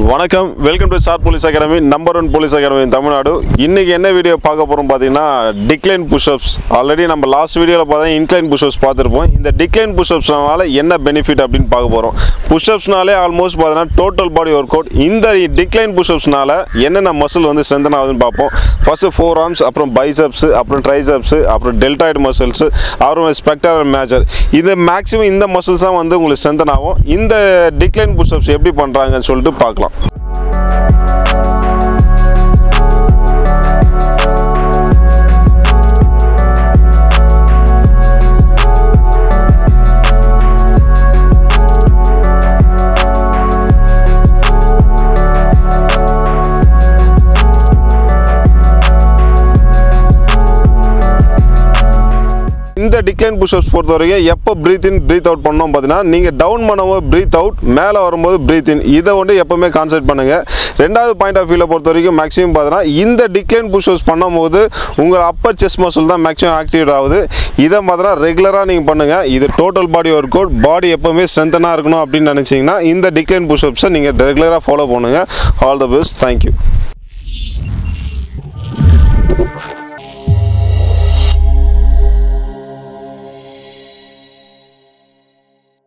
வணக்கம் welcome to star police academy number one police academy Tamil Nadu இன்னைக்கு என்ன வீடியோ பார்க்க போகிறோம் பார்த்தீங்கன்னா டிக்ளைன் புஷ்அப்ஸ் ஆல்ரெடி நம்ம லாஸ்ட் வீடியோவில் பார்த்தீங்கன்னா இன்க்ளைன் புஷ்அப்ஸ் பார்த்துருப்போம் இந்த டிக்ளைன் புஷ்அப்ஸ்னால என்ன பெனிஃபிட் அப்படின்னு பார்க்க போகிறோம் புஷ்அப்ஸ்னாலே ஆல்மோஸ்ட் பார்த்தீங்கன்னா டோட்டல் பாடி ஒர்க் அவுட் இந்த டிக்ளைன் புஷ்அப்ஸ்னால என்னென்ன மசில் வந்து ஸ்ட்ரென்தன் ஆகுதுன்னு பார்ப்போம் ஃபர்ஸ்ட் ஃபோர் ஆர்ம்ஸ் அப்புறம் பைசப்ஸ் அப்புறம் ட்ரைசப்ஸ் அப்புறம் டெல்டாய்டு மசில்ஸ் அப்புறம் ஸ்பெக்டர் மேஜர் இது மேக்ஸிமம் இந்த மசில்ஸ் தான் வந்து உங்களுக்கு ஸ்ட்ரென்தன் ஆகும் இந்த டிக்ளைன் புஷ்அப்ஸ் எப்படி பண்ணுறாங்கன்னு சொல்லிட்டு பார்க்கலாம் இந்த டிக்ளைன் புஷ்அப்ஸ் பொறுத்த வரைக்கும் எப்போ ப்ரீத் இன் ப்ரீத் அவுட் பண்ணோம் பார்த்தீங்கன்னா நீங்கள் டவுன் பண்ணும்போது ப்ரீத் அவுட் மேலே வரும்போது ப்ரீத் இன் இதை வந்து எப்போவுமே கான்சென்ட் பண்ணுங்கள் ரெண்டாவது பாயிண்ட் ஆஃப் வியூவில் பொறுத்த வரைக்கும் மேக்ஸிமம் பார்த்தீங்கன்னா இந்த டிக்ளைன் புஷ்அப்ஸ் பண்ணும்போது உங்கள் அப்பர் செஸ்ட் மசில் தான் மேக்ஸிமம் ஆக்டிவேட் ஆகுது இதை பார்த்தீங்கன்னா ரெகுலராக நீங்கள் பண்ணுங்கள் இது total body work out body எப்போவுமே ஸ்ட்ரென்த்தனாக இருக்கணும் அப்படின்னு நினச்சிங்கன்னா இந்த டிக்ளைன் புஷ்அப்ஸை நீங்கள் ரெகுலராக ஃபாலோ பண்ணுங்கள் ஆல் த பெஸ்ட் தேங்க்யூ